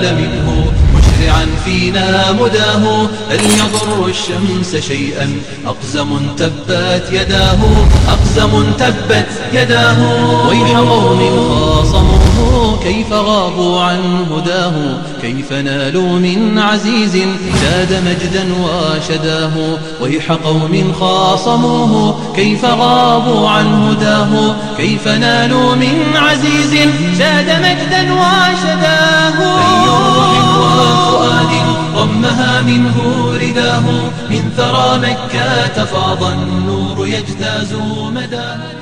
نال منه مشرعا فينا مداه هل يضر الشمس شيئا أقزم تبت يداه أقزم تبت يداه ويح قوم خاصموه كيف غابوا عن هداه كيف نالوا من عزيز زاد مجدا وشداه ويح قوم خاصموه كيف غابوا عن هداه كيف نالوا من عزيز زاد مجدا وشداه أي روح وفؤاد ضمها منه رداه من ثرى مكة فاض النور يجتاز مداه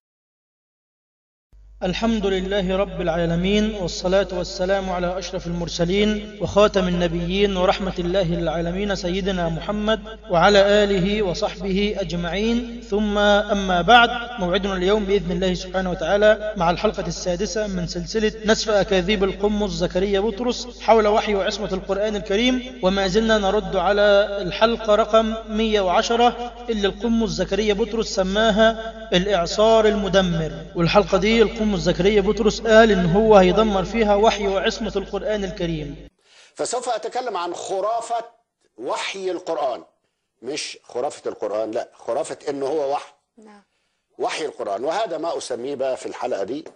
الحمد لله رب العالمين والصلاة والسلام على أشرف المرسلين وخاتم النبيين ورحمة الله للعالمين سيدنا محمد وعلى آله وصحبه أجمعين ثم أما بعد موعدنا اليوم بإذن الله سبحانه وتعالى مع الحلقة السادسة من سلسلة نسف أكاذيب القمص زكريا بطرس حول وحي وعصمة القرآن الكريم وما زلنا نرد على الحلقة رقم 110 اللي القمص زكريا بطرس سماها الإعصار المدمر والحلقة دي القمص زكريا بطرس قال إن هو هيدمر فيها وحي وعصمة القرآن الكريم فسوف أتكلم عن خرافة وحي القرآن مش خرافة القرآن لا خرافة إنه هو وحي نعم وحي القرآن وهذا ما أسميه بقى في الحلقة دي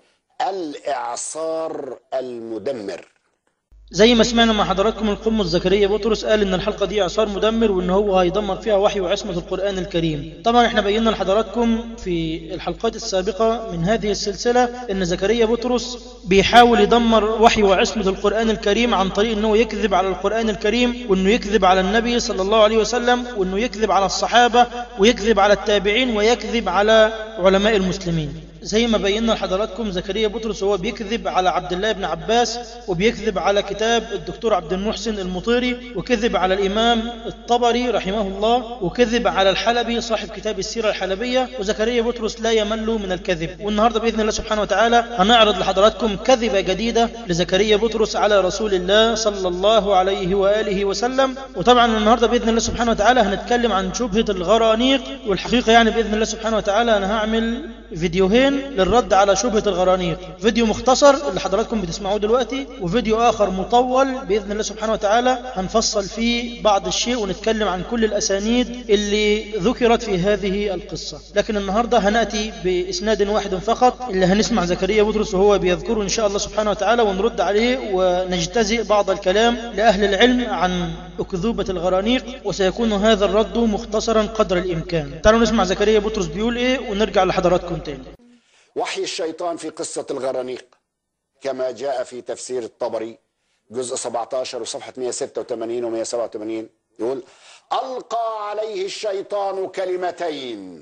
الإعصار المدمر زي ما سمعنا مع حضراتكم القمص زكريا بطرس قال ان الحلقه دي اعصار مدمر وان هو هيدمر فيها وحي وعصمه القران الكريم طبعا احنا بينا لحضراتكم في الحلقات السابقه من هذه السلسله ان زكريا بطرس بيحاول يدمر وحي وعصمه القران الكريم عن طريق انه يكذب على القران الكريم وانه يكذب على النبي صلى الله عليه وسلم وانه يكذب على الصحابه ويكذب على التابعين ويكذب على علماء المسلمين زي ما بينا لحضراتكم زكريا بطرس هو بيكذب على عبد الله بن عباس وبيكذب على كتاب الدكتور عبد المحسن المطيري وكذب على الإمام الطبري رحمه الله وكذب على الحلبي صاحب كتاب السيرة الحلبية وزكريا بطرس لا يمل من الكذب والنهاردة بإذن الله سبحانه وتعالى هنعرض لحضراتكم كذبة جديدة لزكريا بطرس على رسول الله صلى الله عليه وآله وسلم وطبعا النهاردة بإذن الله سبحانه وتعالى هنتكلم عن شبهة الغرانيق والحقيقة يعني بإذن الله سبحانه وتعالى أنا هعمل فيديوهين للرد على شبهة الغرانيق فيديو مختصر اللي حضراتكم بتسمعوه دلوقتي وفيديو آخر مطول بإذن الله سبحانه وتعالى هنفصل فيه بعض الشيء ونتكلم عن كل الأسانيد اللي ذكرت في هذه القصة لكن النهاردة هنأتي بإسناد واحد فقط اللي هنسمع زكريا بطرس وهو بيذكره إن شاء الله سبحانه وتعالى ونرد عليه ونجتزئ بعض الكلام لأهل العلم عن أكذوبة الغرانيق وسيكون هذا الرد مختصرا قدر الإمكان تعالوا نسمع زكريا بطرس بيقول إيه ونرجع لحضراتكم تاني وحي الشيطان في قصة الغرانيق كما جاء في تفسير الطبري جزء 17 وصفحة 186 و 187 يقول ألقى عليه الشيطان كلمتين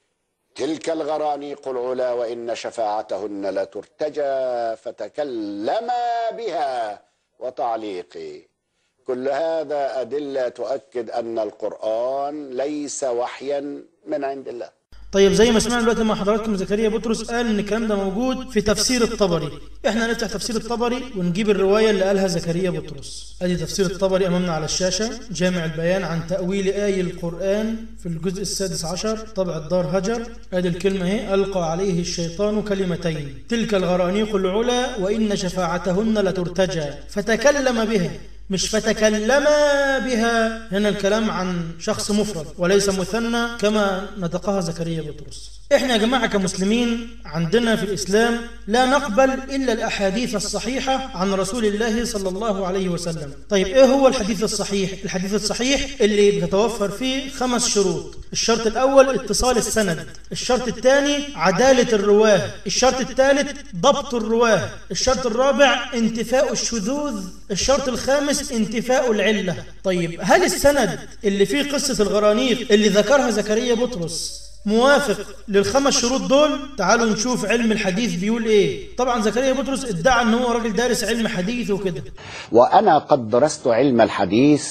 تلك الغرانيق العلا وإن شفاعتهن لترتجى فتكلم بها وتعليقي كل هذا أدلة تؤكد أن القرآن ليس وحيا من عند الله طيب زي ما سمعنا دلوقتي مع حضراتكم زكريا بطرس قال ان الكلام ده موجود في تفسير الطبري احنا هنفتح تفسير الطبري ونجيب الروايه اللي قالها زكريا بطرس ادي تفسير الطبري امامنا على الشاشه جامع البيان عن تاويل اي القران في الجزء السادس عشر طبع الدار هجر ادي الكلمه اهي القى عليه الشيطان كلمتين تلك الغرانيق العلا وان شفاعتهن لترتجى فتكلم بها مش فتكلم بها هنا الكلام عن شخص مفرد وليس مثنى كما نطقها زكريا بطرس احنا يا جماعة كمسلمين عندنا في الإسلام لا نقبل إلا الأحاديث الصحيحة عن رسول الله صلى الله عليه وسلم طيب إيه هو الحديث الصحيح؟ الحديث الصحيح اللي بتتوفر فيه خمس شروط الشرط الأول اتصال السند الشرط الثاني عدالة الرواه الشرط الثالث ضبط الرواه الشرط الرابع انتفاء الشذوذ الشرط الخامس انتفاء العلة طيب هل السند اللي فيه قصة الغرانيق اللي ذكرها زكريا بطرس موافق للخمس شروط دول تعالوا نشوف علم الحديث بيقول ايه طبعا زكريا بطرس ادعى ان هو راجل دارس علم حديث وكده وأنا قد درست علم الحديث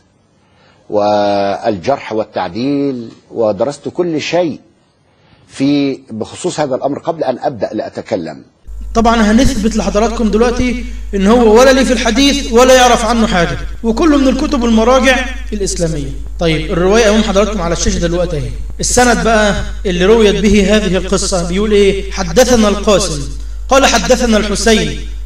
والجرح والتعديل ودرست كل شيء في بخصوص هذا الأمر قبل أن أبدأ لأتكلم طبعا هنثبت لحضراتكم دلوقتي ان هو ولا ليه في الحديث ولا يعرف عنه حاجة وكله من الكتب والمراجع الإسلامية طيب الرواية أمام حضراتكم على الشاشة دلوقتي اهي السند بقى اللي رويت به هذه القصة بيقول ايه حدثنا القاسم قال حدثنا الحسين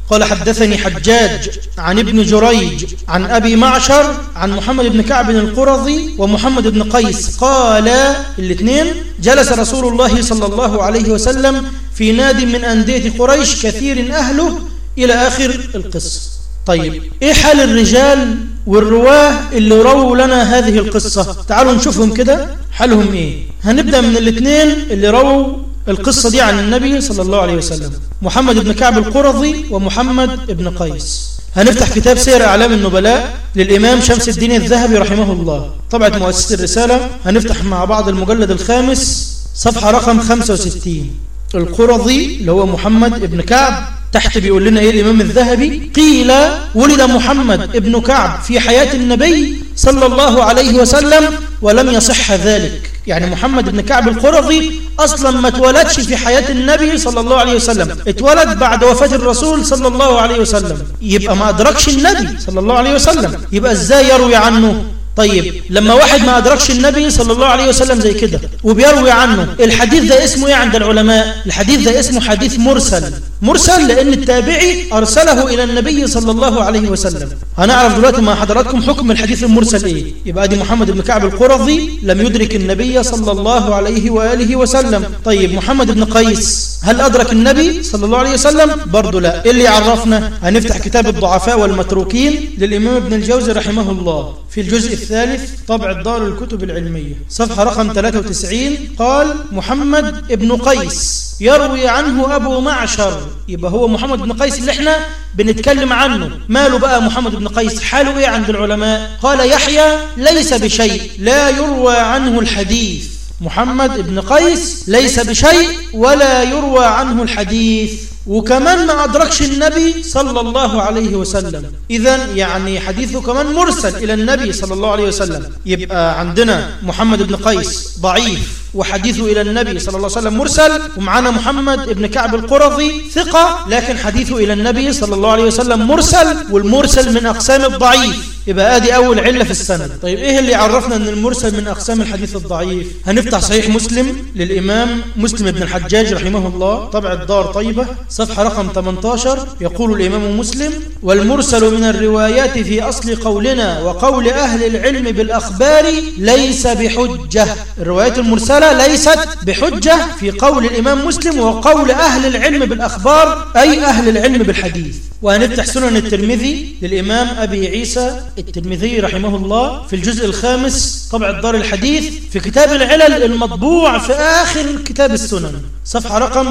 قال حدثني حجاج عن ابن جريج عن أبي معشر عن محمد بن كعب القرظي ومحمد بن قيس قال الاثنين جلس رسول الله صلى الله عليه وسلم في ناد من أندية قريش كثير أهله إلى آخر القصة طيب إيه حال الرجال والرواه اللي رووا لنا هذه القصة تعالوا نشوفهم كده حالهم إيه هنبدأ من الاثنين اللي رووا القصة دي عن النبي صلى الله عليه وسلم محمد بن كعب القرظي ومحمد بن قيس هنفتح كتاب سير أعلام النبلاء للإمام شمس الدين الذهبي رحمه الله طبعة مؤسسة الرسالة هنفتح مع بعض المجلد الخامس صفحة رقم 65 القرظي اللي هو محمد بن كعب تحت بيقول لنا ايه الامام الذهبي قيل ولد محمد ابن كعب في حياة النبي صلى الله عليه وسلم ولم يصح ذلك يعني محمد بن كعب القرظي اصلا ما اتولدش في حياة النبي صلى الله عليه وسلم اتولد بعد وفاة الرسول صلى الله عليه وسلم يبقى ما ادركش النبي صلى الله عليه وسلم يبقى ازاي يروي عنه طيب لما واحد ما أدركش النبي صلى الله عليه وسلم زي كده وبيروي عنه الحديث ده اسمه ايه عند العلماء الحديث ده اسمه حديث مرسل مرسل لأن التابعي أرسله إلى النبي صلى الله عليه وسلم هنعرف دلوقتي مع حضراتكم حكم الحديث المرسل ايه يبقى دي محمد بن كعب القرظي لم يدرك النبي صلى الله عليه وآله وسلم طيب محمد بن قيس هل أدرك النبي صلى الله عليه وسلم برضه لا إيه اللي يعرفنا هنفتح كتاب الضعفاء والمتروكين للإمام ابن الجوزي رحمه الله في الجزء الثالث طبع دار الكتب العلمية صفحة رقم 93 قال محمد ابن قيس يروي عنه أبو معشر يبقى هو محمد بن قيس اللي احنا بنتكلم عنه ماله بقى محمد بن قيس حاله ايه عند العلماء قال يحيى ليس بشيء لا يروى عنه الحديث محمد بن قيس ليس بشيء ولا يروى عنه الحديث وكمان ما أدركش النبي صلى الله عليه وسلم إذا يعني حديثه كمان مرسل إلى النبي صلى الله عليه وسلم يبقى عندنا محمد بن قيس ضعيف وحديثه إلى النبي صلى الله عليه وسلم مرسل ومعنا محمد بن كعب القرظي ثقة لكن حديثه إلى النبي صلى الله عليه وسلم مرسل والمرسل من أقسام الضعيف يبقى ادي اول عله في السند طيب ايه اللي عرفنا ان المرسل من اقسام الحديث الضعيف هنفتح صحيح مسلم للامام مسلم بن الحجاج رحمه الله طبع الدار طيبه صفحه رقم 18 يقول الامام مسلم والمرسل من الروايات في اصل قولنا وقول اهل العلم بالاخبار ليس بحجه الروايات المرسله ليست بحجه في قول الامام مسلم وقول اهل العلم بالاخبار اي اهل العلم بالحديث وهنفتح سنن الترمذي للامام ابي عيسى الترمذي رحمه الله في الجزء الخامس طبع الدار الحديث في كتاب العلل المطبوع في آخر كتاب السنن صفحة رقم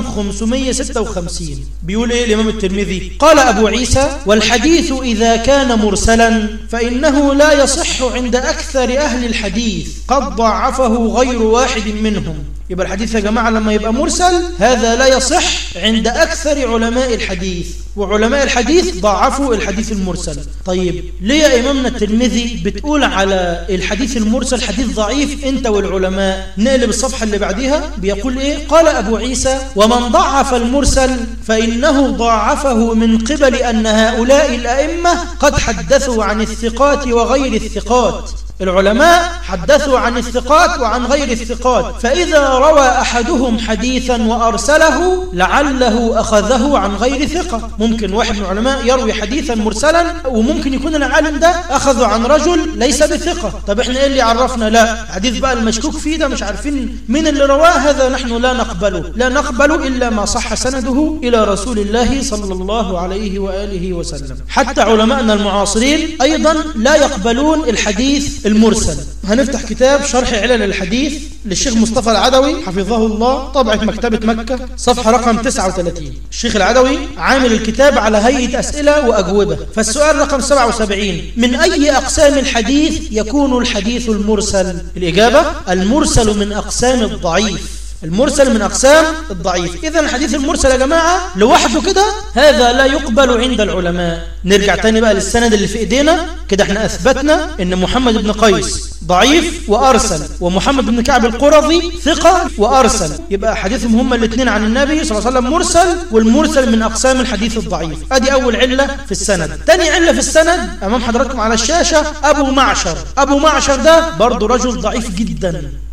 556 بيقول إيه الإمام الترمذي قال أبو عيسى والحديث إذا كان مرسلا فإنه لا يصح عند أكثر أهل الحديث قد ضعفه غير واحد منهم يبقى الحديث يا جماعة لما يبقى مرسل هذا لا يصح عند أكثر علماء الحديث وعلماء الحديث ضعفوا الحديث المرسل طيب ليه يا إمامنا الترمذي بتقول على الحديث المرسل حديث ضعيف أنت والعلماء نقلب الصفحة اللي بعديها بيقول إيه قال أبو عيسى ومن ضعف المرسل فإنه ضعفه من قبل أن هؤلاء الأئمة قد حدثوا عن الثقات وغير الثقات العلماء حدثوا عن الثقات وعن غير الثقات فإذا روى أحدهم حديثا وأرسله لعله أخذه عن غير ثقة ممكن واحد من العلماء يروي حديثا مرسلا وممكن يكون العالم ده أخذه عن رجل ليس بثقة طب احنا ايه اللي عرفنا لا حديث بقى المشكوك فيه ده مش عارفين مين اللي رواه هذا نحن لا نقبله لا نقبل إلا ما صح سنده إلى رسول الله صلى الله عليه وآله وسلم حتى علماءنا المعاصرين أيضا لا يقبلون الحديث المرسل هنفتح كتاب شرح علل الحديث للشيخ مصطفى العدوي حفظه الله طبعة مكتبة مكة صفحة رقم 39 الشيخ العدوي عامل الكتاب على هيئة أسئلة وأجوبة فالسؤال رقم 77 من أي أقسام الحديث يكون الحديث المرسل الإجابة المرسل من أقسام الضعيف المرسل من أقسام الضعيف إذا الحديث المرسل يا جماعة لوحده كده هذا لا يقبل عند العلماء نرجع تاني بقى للسند اللي في إيدينا كده احنا أثبتنا إن محمد بن قيس ضعيف وأرسل ومحمد بن كعب القرظي ثقة وأرسل يبقى حديثهم هما الاثنين عن النبي صلى الله عليه وسلم مرسل والمرسل من أقسام الحديث الضعيف أدي أول علة في السند تاني علة في السند أمام حضراتكم على الشاشة أبو معشر أبو معشر ده برضه رجل ضعيف جدا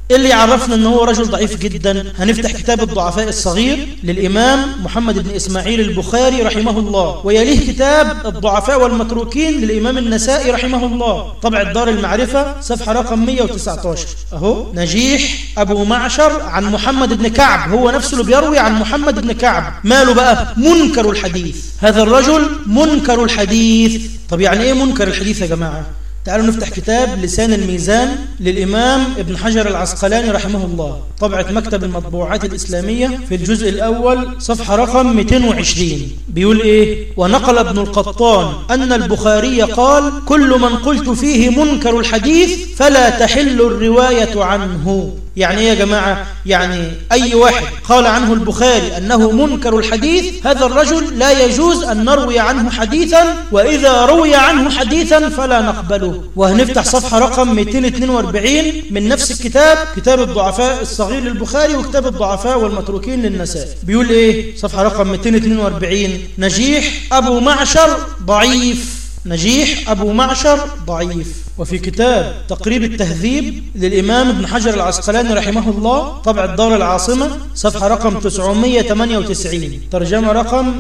اللي يعرفنا ان هو رجل ضعيف جدا هنفتح كتاب الضعفاء الصغير للإمام محمد بن إسماعيل البخاري رحمه الله ويليه كتاب الضعفاء والمتروكين للإمام النسائي رحمه الله طبع الدار المعرفة صفحة رقم 119 أهو نجيح أبو معشر عن محمد بن كعب هو نفسه اللي بيروي عن محمد بن كعب ماله بقى منكر الحديث هذا الرجل منكر الحديث طب يعني ايه منكر الحديث يا جماعة تعالوا نفتح كتاب لسان الميزان للإمام ابن حجر العسقلاني رحمه الله طبعة مكتب المطبوعات الإسلامية في الجزء الأول صفحة رقم 220 بيقول إيه ونقل ابن القطان أن البخاري قال كل من قلت فيه منكر الحديث فلا تحل الرواية عنه يعني ايه يا جماعة يعني أي واحد قال عنه البخاري أنه منكر الحديث هذا الرجل لا يجوز أن نروي عنه حديثا وإذا روي عنه حديثا فلا نقبله وهنفتح صفحة رقم 242 من نفس الكتاب كتاب الضعفاء الصغير للبخاري وكتاب الضعفاء والمتروكين للنساء بيقول ايه صفحة رقم 242 نجيح أبو معشر ضعيف نجيح أبو معشر ضعيف وفي كتاب تقريب التهذيب للإمام ابن حجر العسقلاني رحمه الله طبع الدار العاصمة صفحة رقم 998 ترجمة رقم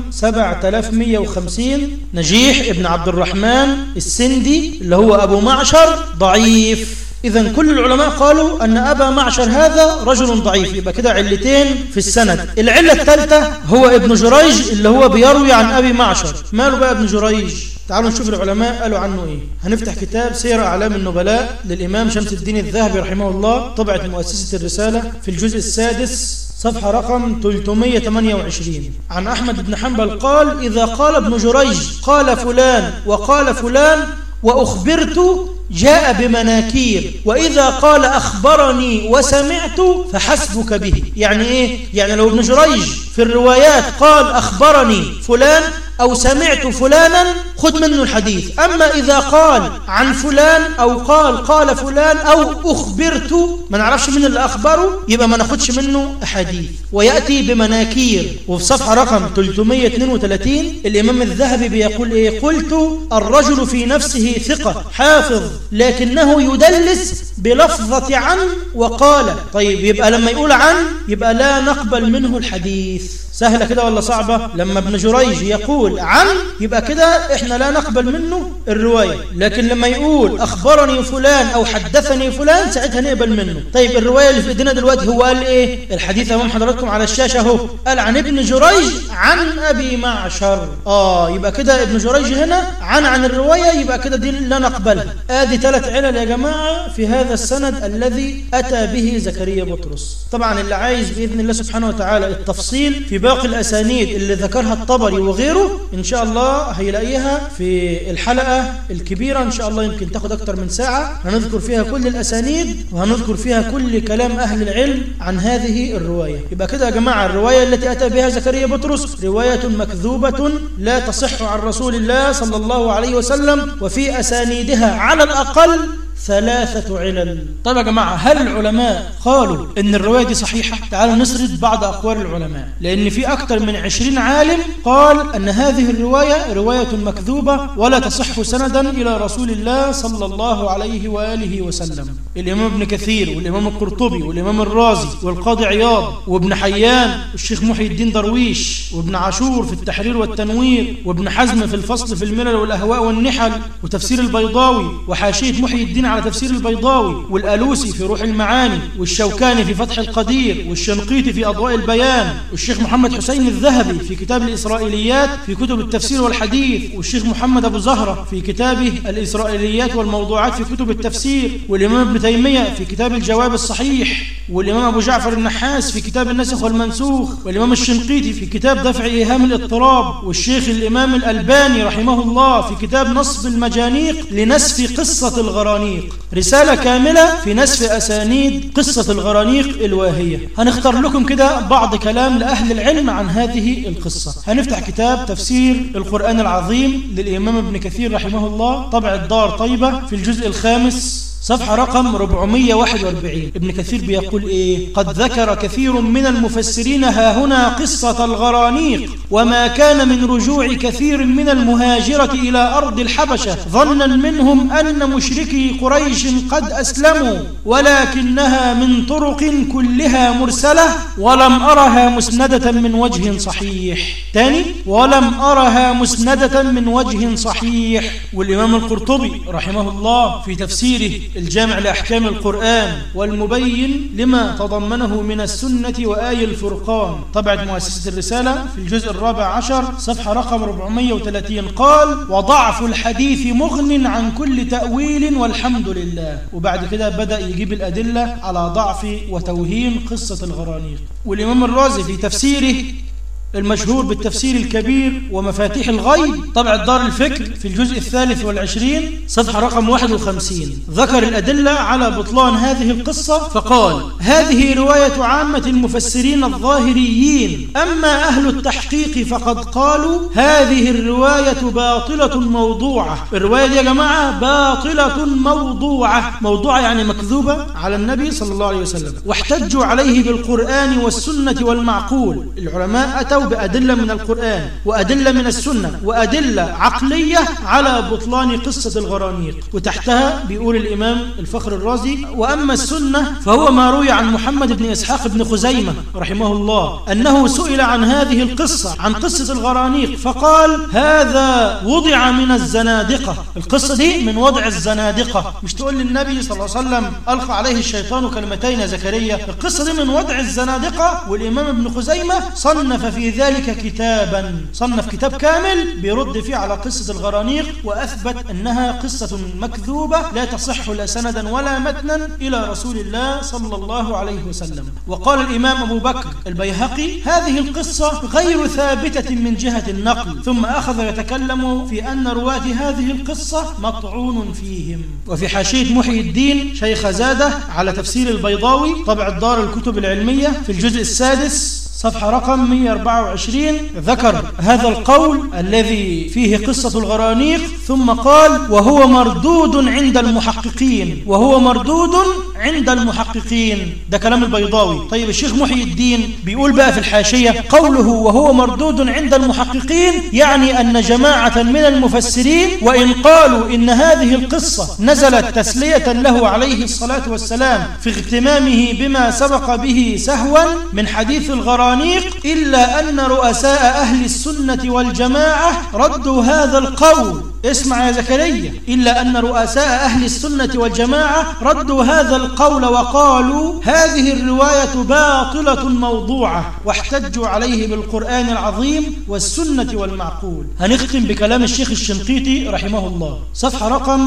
7150 نجيح ابن عبد الرحمن السندي اللي هو أبو معشر ضعيف إذا كل العلماء قالوا أن أبا معشر هذا رجل ضعيف يبقى كده علتين في السند العلة الثالثة هو ابن جريج اللي هو بيروي عن أبي معشر ماله بقى ابن جريج تعالوا نشوف العلماء قالوا عنه ايه هنفتح كتاب سير اعلام النبلاء للامام شمس الدين الذهبي رحمه الله طبعة مؤسسة الرسالة في الجزء السادس صفحة رقم 328 عن أحمد بن حنبل قال إذا قال ابن جريج قال فلان وقال فلان وأخبرت جاء بمناكير وإذا قال أخبرني وسمعت فحسبك به يعني إيه؟ يعني لو ابن جريج في الروايات قال أخبرني فلان أو سمعت فلانا خذ منه الحديث أما إذا قال عن فلان أو قال قال فلان أو أخبرت ما نعرفش من اللي أخبره يبقى ما ناخدش منه أحاديث ويأتي بمناكير وفي صفحة رقم 332 الإمام الذهبي بيقول إيه قلت الرجل في نفسه ثقة حافظ لكنه يدلس بلفظة عن وقال طيب يبقى لما يقول عن يبقى لا نقبل منه الحديث سهلة كده ولا صعبة لما ابن جريج يقول عن يبقى كده احنا لا نقبل منه الرواية لكن لما يقول اخبرني فلان او حدثني فلان ساعتها نقبل منه طيب الرواية اللي في ايدينا دلوقتي هو قال ايه الحديث امام حضراتكم على الشاشة اهو قال عن ابن جريج عن ابي معشر اه يبقى كده ابن جريج هنا عن عن الرواية يبقى كده دي لا نقبلها ادي ثلاث علل يا جماعة في هذا السند الذي اتى به زكريا بطرس طبعا اللي عايز باذن الله سبحانه وتعالى التفصيل في باقي الأسانيد اللي ذكرها الطبري وغيره إن شاء الله هيلاقيها في الحلقة الكبيرة إن شاء الله يمكن تاخد أكتر من ساعة هنذكر فيها كل الأسانيد وهنذكر فيها كل كلام أهل العلم عن هذه الرواية يبقى كده يا جماعة الرواية التي أتى بها زكريا بطرس رواية مكذوبة لا تصح عن رسول الله صلى الله عليه وسلم وفي أسانيدها على الأقل ثلاثة علل طيب يا جماعة هل العلماء قالوا ان الرواية دي صحيحة تعالوا نسرد بعض أقوال العلماء لأن في أكثر من عشرين عالم قال أن هذه الرواية رواية مكذوبة ولا تصح سندا إلى رسول الله صلى الله عليه وآله وسلم الإمام ابن كثير والإمام القرطبي والإمام الرازي والقاضي عياض وابن حيان والشيخ محي الدين درويش وابن عاشور في التحرير والتنوير وابن حزم في الفصل في الملل والأهواء والنحل وتفسير البيضاوي وحاشية محي الدين على تفسير البيضاوي والألوسي في روح المعاني والشوكاني في فتح القدير والشنقيطي في أضواء البيان والشيخ محمد حسين الذهبي في كتاب الإسرائيليات في كتب التفسير والحديث والشيخ محمد أبو زهرة في كتابه الإسرائيليات والموضوعات في كتب التفسير والإمام ابن تيمية في كتاب الجواب الصحيح والإمام أبو جعفر النحاس في كتاب النسخ والمنسوخ والإمام الشنقيطي في كتاب دفع إيهام الاضطراب والشيخ الإمام الألباني رحمه الله في كتاب نصب المجانيق لنسف قصة الغرانيق رسالة كاملة في نسف أسانيد قصة الغرانيق الواهية هنختار لكم كده بعض كلام لأهل العلم عن هذه القصة هنفتح كتاب تفسير القرآن العظيم للإمام ابن كثير رحمه الله طبع الدار طيبة في الجزء الخامس صفحة رقم 441 ابن كثير بيقول ايه قد ذكر كثير من المفسرين ها هنا قصة الغرانيق وما كان من رجوع كثير من المهاجرة إلى أرض الحبشة ظنا منهم أن مشركي قريش قد أسلموا ولكنها من طرق كلها مرسلة ولم أرها مسندة من وجه صحيح تاني ولم أرها مسندة من وجه صحيح والإمام القرطبي رحمه الله في تفسيره الجامع لأحكام القرآن والمبين لما تضمنه من السنة وآي الفرقان طبعة مؤسسة الرسالة في الجزء الرابع عشر صفحة رقم 430 قال وضعف الحديث مغن عن كل تأويل والحمد لله وبعد كده بدأ يجيب الأدلة على ضعف وتوهين قصة الغرانيق والإمام الرازي في تفسيره المشهور بالتفسير الكبير ومفاتيح الغيب طبع دار الفكر في الجزء الثالث والعشرين صفحة رقم 51 ذكر الأدلة على بطلان هذه القصة فقال هذه رواية عامة المفسرين الظاهريين أما أهل التحقيق فقد قالوا هذه الرواية باطلة موضوعة الرواية دي يا جماعة باطلة موضوعة موضوعة يعني مكذوبة على النبي صلى الله عليه وسلم واحتجوا عليه بالقرآن والسنة والمعقول العلماء أتوا بأدلة من القرآن وأدلة من السنة وأدلة عقلية على بطلان قصة الغرانيق وتحتها بيقول الإمام الفخر الرازي وأما السنة فهو ما روي عن محمد بن إسحاق بن خزيمة رحمه الله أنه سئل عن هذه القصة عن قصة الغرانيق فقال هذا وضع من الزنادقة القصة دي من وضع الزنادقة مش تقول للنبي صلى الله عليه وسلم ألقى عليه الشيطان كلمتين يا زكريا القصة دي من وضع الزنادقة والإمام ابن خزيمة صنف في ذلك كتابا صنف كتاب كامل بيرد فيه على قصة الغرانيق وأثبت أنها قصة مكذوبة لا تصح لا سندا ولا متنا إلى رسول الله صلى الله عليه وسلم وقال الإمام أبو بكر البيهقي هذه القصة غير ثابتة من جهة النقل ثم أخذ يتكلم في أن رواة هذه القصة مطعون فيهم وفي حاشية محي الدين شيخ زادة على تفسير البيضاوي طبع الدار الكتب العلمية في الجزء السادس صفحة رقم 124 ذكر هذا القول الذي فيه قصة الغرانيق ثم قال وهو مردود عند المحققين وهو مردود عند المحققين ده كلام البيضاوي طيب الشيخ محي الدين بيقول بقى في الحاشية قوله وهو مردود عند المحققين يعني أن جماعة من المفسرين وإن قالوا إن هذه القصة نزلت تسلية له عليه الصلاة والسلام في اغتمامه بما سبق به سهوا من حديث الغرانيق إلا أن رؤساء أهل السنة والجماعة ردوا هذا القول اسمع يا زكريا إلا أن رؤساء أهل السنة والجماعة ردوا هذا القول وقالوا هذه الرواية باطلة موضوعة واحتجوا عليه بالقرآن العظيم والسنة والمعقول هنختم بكلام الشيخ الشنقيطي رحمه الله صفحة رقم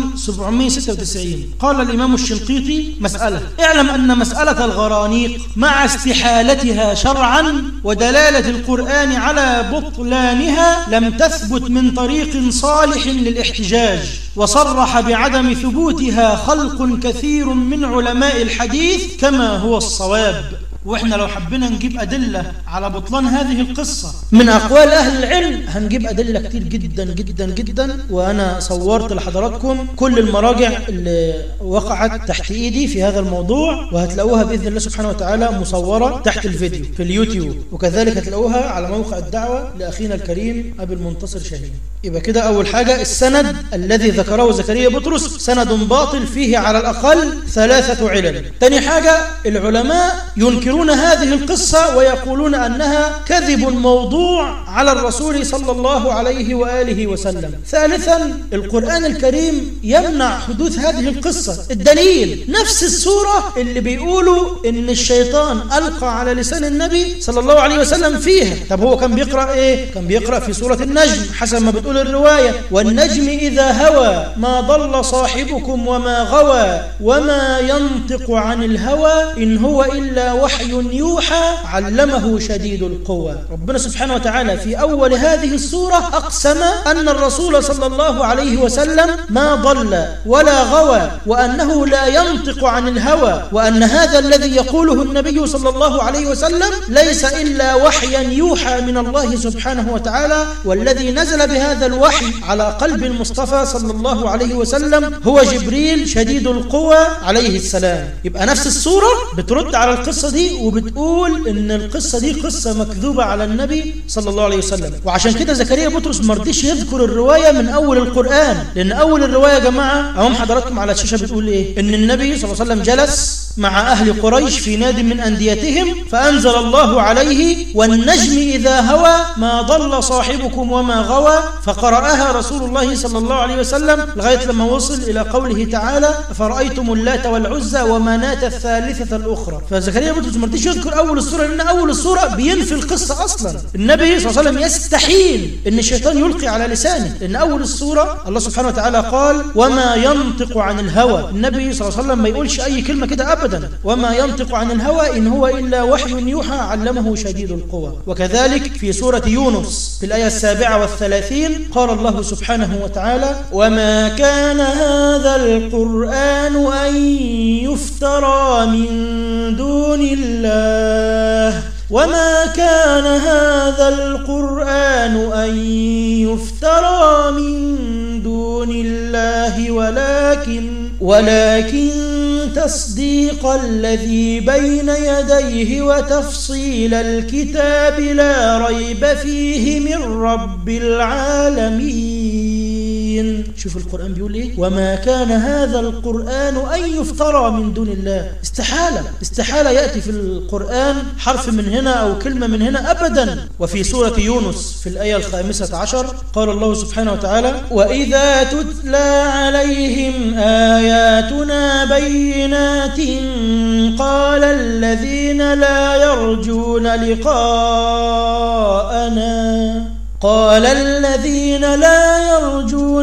796 قال الإمام الشنقيطي مسألة اعلم أن مسألة الغرانيق مع استحالتها شرعا ودلالة القرآن على بطلانها لم تثبت من طريق صالح للاحتجاج وصرح بعدم ثبوتها خلق كثير من علماء الحديث كما هو الصواب واحنا لو حبينا نجيب أدلة على بطلان هذه القصة من أقوال أهل العلم هنجيب أدلة كتير جدا جدا جدا وأنا صورت لحضراتكم كل المراجع اللي وقعت تحت إيدي في هذا الموضوع وهتلاقوها بإذن الله سبحانه وتعالى مصورة تحت الفيديو في اليوتيوب وكذلك هتلاقوها على موقع الدعوة لأخينا الكريم أبي المنتصر شاهين يبقى كده أول حاجة السند الذي ذكره زكريا بطرس سند باطل فيه على الأقل ثلاثة علل تاني حاجة العلماء ينكرون ينكرون هذه القصة ويقولون أنها كذب موضوع على الرسول صلى الله عليه وآله وسلم ثالثا القرآن الكريم يمنع حدوث هذه القصة الدليل نفس السورة اللي بيقولوا إن الشيطان ألقى على لسان النبي صلى الله عليه وسلم فيها طب هو كان بيقرأ إيه؟ كان بيقرأ في سورة النجم حسب ما بتقول الرواية والنجم إذا هوى ما ضل صاحبكم وما غوى وما ينطق عن الهوى إن هو إلا وحي وحي يوحى علمه شديد القوى ربنا سبحانه وتعالى في أول هذه السورة أقسم أن الرسول صلى الله عليه وسلم ما ضل ولا غوى وأنه لا ينطق عن الهوى وأن هذا الذي يقوله النبي صلى الله عليه وسلم ليس إلا وحيا يوحى من الله سبحانه وتعالى والذي نزل بهذا الوحي على قلب المصطفى صلى الله عليه وسلم هو جبريل شديد القوى عليه السلام يبقى نفس السورة بترد على القصة دي وبتقول ان القصة دي قصة مكذوبة على النبي صلى الله عليه وسلم وعشان كده زكريا بطرس مرضيش يذكر الرواية من اول القرآن لان اول الرواية يا جماعة اهم حضراتكم على الشاشة بتقول ايه ان النبي صلى الله عليه وسلم جلس مع اهل قريش في ناد من انديتهم فانزل الله عليه والنجم اذا هوى ما ضل صاحبكم وما غوى فقرأها رسول الله صلى الله عليه وسلم لغاية لما وصل إلى قوله تعالى فرأيتم اللات والعزى ومناة الثالثة الأخرى فزكريا بطرس مرتيش يذكر أول السورة لأن أول السورة بينفي القصة أصلا النبي صلى الله عليه وسلم يستحيل أن الشيطان يلقي على لسانه لأن أول السورة الله سبحانه وتعالى قال وما ينطق عن الهوى النبي صلى الله عليه وسلم ما يقولش أي كلمة كده أبدا وما ينطق عن الهوى إن هو إلا وحي يوحى علمه شديد القوى وكذلك في سورة يونس في الآية السابعة والثلاثين قال الله سبحانه وتعالى وما كان هذا القرآن أن يفترى من دون الله وما كان هذا القرآن أن يفترى من دون الله ولكن ولكن تصديق الذي بين يديه وتفصيل الكتاب لا ريب فيه من رب العالمين شوف القرآن بيقول ايه وما كان هذا القرآن أن يفترى من دون الله استحالة استحالة يأتي في القرآن حرف من هنا أو كلمة من هنا أبدا وفي سورة يونس في الآية الخامسة عشر قال الله سبحانه وتعالى وإذا تتلى عليهم آياتنا بينات قال الذين لا يرجون لقاءنا قال الذين لا يرجون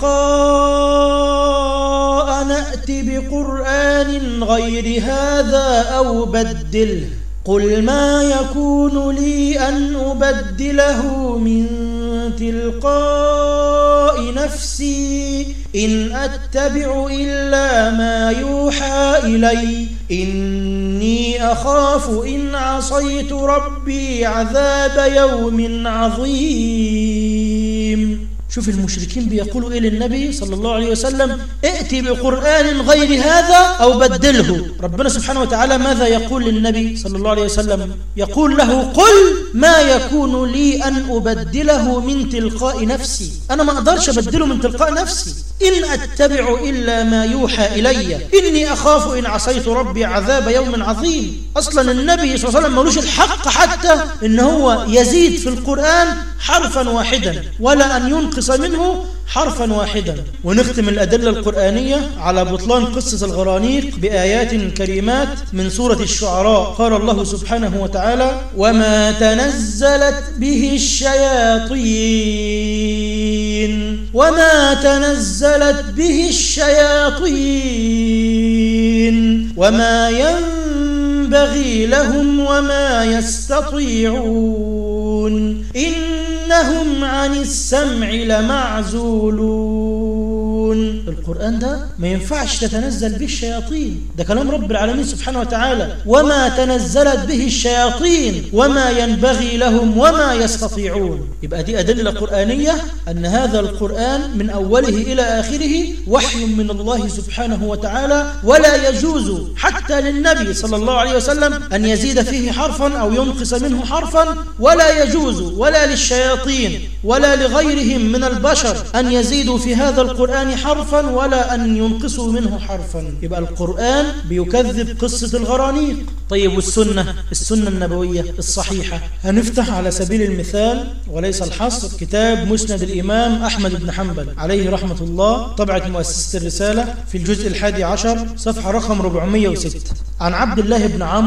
لقاء نأت بقرآن غير هذا أو بدله قل ما يكون لي أن أبدله من تلقاء نفسي إن أتبع إلا ما يوحى إلي إني أخاف إن عصيت ربي عذاب يوم عظيم شوف المشركين بيقولوا إيه للنبي صلى الله عليه وسلم ائتي بقرآن غير هذا أو بدله ربنا سبحانه وتعالى ماذا يقول للنبي صلى الله عليه وسلم يقول له قل ما يكون لي أن أبدله من تلقاء نفسي أنا ما أقدرش أبدله من تلقاء نفسي إن أتبع إلا ما يوحى إلي إني أخاف إن عصيت ربي عذاب يوم عظيم أصلا النبي صلى الله عليه وسلم ملوش الحق حتى إن هو يزيد في القرآن حرفا واحدا ولا أن ينقص منه حرفا واحدا ونختم الأدلة القرآنية على بطلان قصة الغرانيق بآيات كريمات من سورة الشعراء قال الله سبحانه وتعالى وما تنزلت به الشياطين وما تنزلت به الشياطين وما ينبغي لهم وما يستطيعون إنهم عن السمع لمعزولون القرآن ده ما ينفعش تتنزل به الشياطين ده كلام رب العالمين سبحانه وتعالى وما تنزلت به الشياطين وما ينبغي لهم وما يستطيعون يبقى دي أدلة قرآنية أن هذا القرآن من أوله إلى آخره وحي من الله سبحانه وتعالى ولا يجوز حتى للنبي صلى الله عليه وسلم أن يزيد فيه حرفا أو ينقص منه حرفا ولا يجوز ولا للشياطين ولا لغيرهم من البشر أن يزيدوا في هذا القرآن حرفا ولا أن ينقصوا منه حرفا يبقى القرآن بيكذب قصة الغرانيق طيب والسنة السنة النبوية الصحيحة هنفتح على سبيل المثال وليس الحصر كتاب مسند الإمام أحمد بن حنبل عليه رحمة الله طبعة مؤسسة الرسالة في الجزء الحادي عشر صفحة رقم 406 عن عبد الله بن عمرو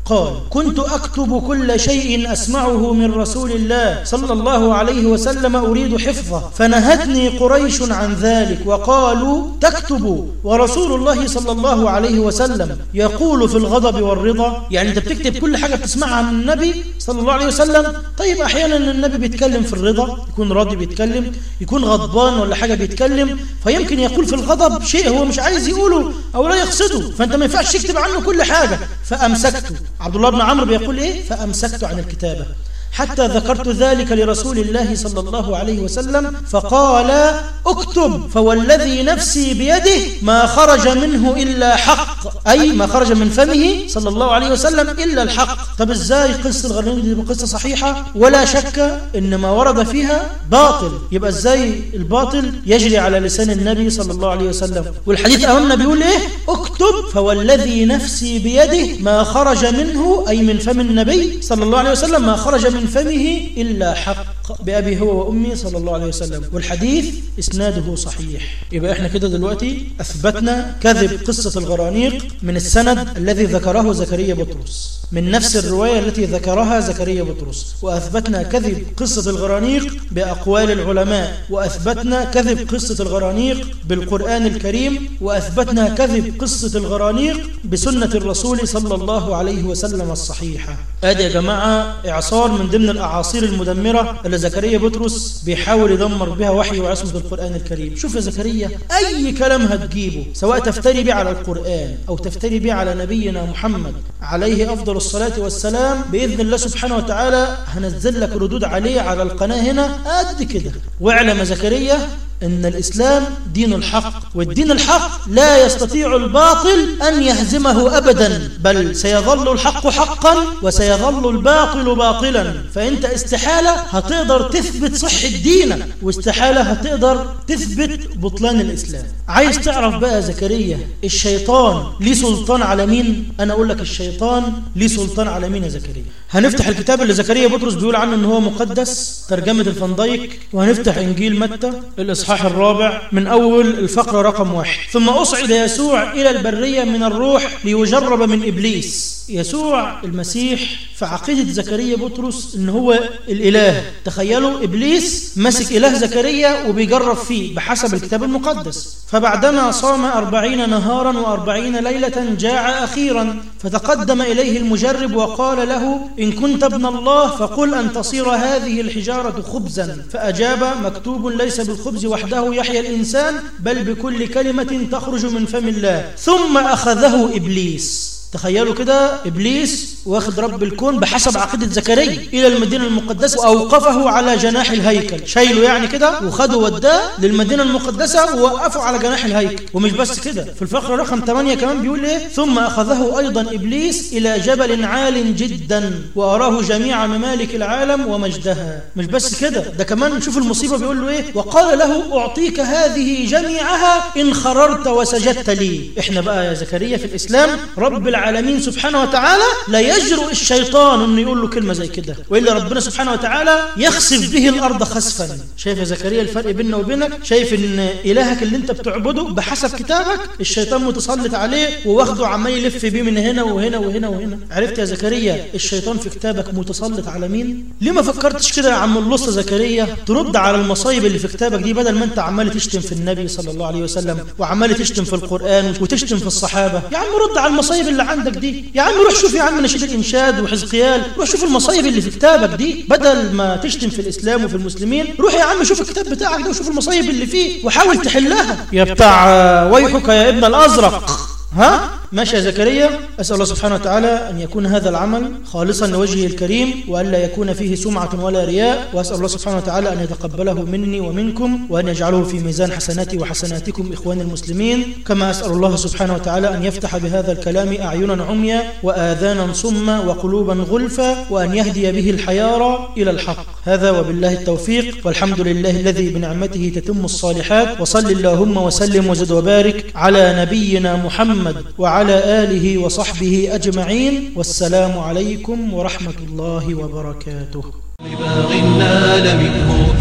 قال كنت أكتب كل شيء أسمعه من رسول الله صلى الله عليه وسلم أريد حفظه فنهتني قريش عن ذلك وقالوا تكتب ورسول الله صلى الله عليه وسلم يقول في الغضب والرضا يعني أنت بتكتب كل حاجة بتسمعها من النبي صلى الله عليه وسلم طيب أحيانا النبي بيتكلم في الرضا يكون راضي بيتكلم يكون غضبان ولا حاجة بيتكلم فيمكن يقول في الغضب شيء هو مش عايز يقوله أو لا يقصده فأنت ما ينفعش تكتب عنه كل حاجة فأمسكته عبد الله بن عمرو بيقول إيه فأمسكت عن الكتابة حتى ذكرت ذلك لرسول الله صلى الله عليه وسلم فقال اكتب فوالذي نفسي بيده ما خرج منه إلا حق أي ما خرج من فمه صلى الله عليه وسلم إلا الحق طب إزاي قصة الغنيمة دي قصة صحيحة ولا شك إن ما ورد فيها باطل يبقى إزاي الباطل يجري على لسان النبي صلى الله عليه وسلم والحديث أمامنا بيقول إيه اكتب فوالذي نفسي بيده ما خرج منه أي من فم النبي صلى الله عليه وسلم ما خرج من فمه إلا حق بأبي هو وأمي صلى الله عليه وسلم والحديث إسناده صحيح يبقى إحنا كده دلوقتي أثبتنا كذب قصة الغرانيق من السند الذي ذكره زكريا بطرس من نفس الرواية التي ذكرها زكريا بطرس وأثبتنا كذب قصة الغرانيق بأقوال العلماء وأثبتنا كذب قصة الغرانيق بالقرآن الكريم وأثبتنا كذب قصة الغرانيق بسنة الرسول صلى الله عليه وسلم الصحيحة آدي يا جماعة إعصار من ضمن الأعاصير المدمرة اللي زكريا بطرس بيحاول يدمر بها وحي وعصمة القرآن الكريم شوف يا زكريا أي كلام هتجيبه سواء تفتري به على القرآن أو تفتري به على نبينا محمد عليه أفضل الصلاة والسلام بإذن الله سبحانه وتعالى هنزل لك ردود عليه على القناة هنا قد كده واعلم يا زكريا ان الاسلام دين الحق والدين الحق لا يستطيع الباطل ان يهزمه ابدا بل سيظل الحق حقا وسيظل الباطل باطلا فانت استحالة هتقدر تثبت صحة دينك واستحالة هتقدر تثبت بطلان الاسلام عايز تعرف بقى زكريا الشيطان ليه سلطان على مين انا اقول لك الشيطان ليه سلطان على مين يا زكريا هنفتح الكتاب اللي زكريا بطرس بيقول عنه ان هو مقدس ترجمة الفندايك وهنفتح انجيل متى الاصحاح الرابع من اول الفقرة رقم واحد ثم اصعد يسوع الى البرية من الروح ليجرب من ابليس يسوع المسيح في عقيدة زكريا بطرس ان هو الاله تخيلوا ابليس مسك اله زكريا وبيجرب فيه بحسب الكتاب المقدس فبعدما صام أربعين نهارا وأربعين ليلة جاع أخيرا فتقدم إليه المجرب وقال له إن كنت ابن الله فقل أن تصير هذه الحجارة خبزا فأجاب مكتوب ليس بالخبز وحده يحيى الإنسان بل بكل كلمة تخرج من فم الله ثم أخذه إبليس تخيلوا كده إبليس واخد رب الكون بحسب عقيدة زكريا إلى المدينة المقدسة وأوقفه على جناح الهيكل شايله يعني كده وخده وداه للمدينة المقدسة ووقفه على جناح الهيكل ومش بس كده في الفقرة رقم 8 كمان بيقول إيه ثم أخذه أيضا إبليس إلى جبل عال جدا وأراه جميع ممالك العالم ومجدها مش بس كده ده كمان نشوف المصيبة بيقول له إيه وقال له أعطيك هذه جميعها إن خررت وسجدت لي إحنا بقى يا زكريا في الإسلام رب العالمين سبحانه وتعالى لا يجرؤ الشيطان انه يقول له كلمة زي كده وإلا ربنا سبحانه وتعالى يخسف به الأرض خسفا شايف يا زكريا الفرق بيننا وبينك شايف ان إلهك اللي انت بتعبده بحسب كتابك الشيطان متسلط عليه وواخده عمال يلف بيه من هنا وهنا وهنا وهنا عرفت يا زكريا الشيطان في كتابك متسلط على مين ليه ما فكرتش كده يا عم اللص زكريا ترد على المصايب اللي في كتابك دي بدل ما انت عمال تشتم في النبي صلى الله عليه وسلم وعمال تشتم في القرآن وتشتم في الصحابة يا عم رد على المصايب اللي عندك دي يا عم روح شوف يا عم نشيد الإنشاد وحزقيال روح شوف المصايب اللي في كتابك دي بدل ما تشتم في الإسلام وفي المسلمين روح يا عم شوف الكتاب بتاعك ده وشوف المصايب اللي فيه وحاول تحلها يا بتاع ويحك يا ابن الأزرق ها ماشي يا زكريا أسأل الله سبحانه وتعالى أن يكون هذا العمل خالصا لوجهه الكريم وألا يكون فيه سمعة ولا رياء وأسأل الله سبحانه وتعالى أن يتقبله مني ومنكم وأن يجعله في ميزان حسناتي وحسناتكم إخوان المسلمين كما أسأل الله سبحانه وتعالى أن يفتح بهذا الكلام أعينا عميا وآذانا صما وقلوبا غلفا وأن يهدي به الحيارى إلى الحق هذا وبالله التوفيق والحمد لله الذي بنعمته تتم الصالحات وصل اللهم وسلم وزد وبارك على نبينا محمد وعلى آله وصحبه أجمعين والسلام عليكم ورحمة الله وبركاته لباغ نال منه مشرك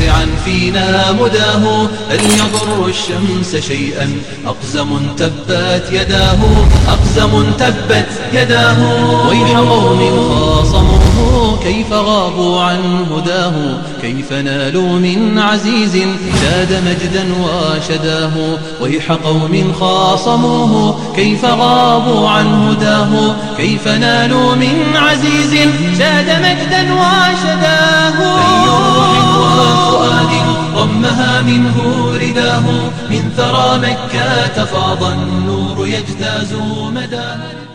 مشرعا فينا مداه هل يضر الشمس شيئا أقزم تبت يداه أقزم تبت يداه ويح قوم خاصموه كيف غابوا عن هداه كيف نالوا من عزيز شاد مجدا وشداه ويح قوم خاصموه كيف غابوا عن هداه كيف نالوا من عزيز شاد مجدا وشداه أي روح وفؤاد ضمها منه رداه من ثرى مكة فاض النور يجتاز مداه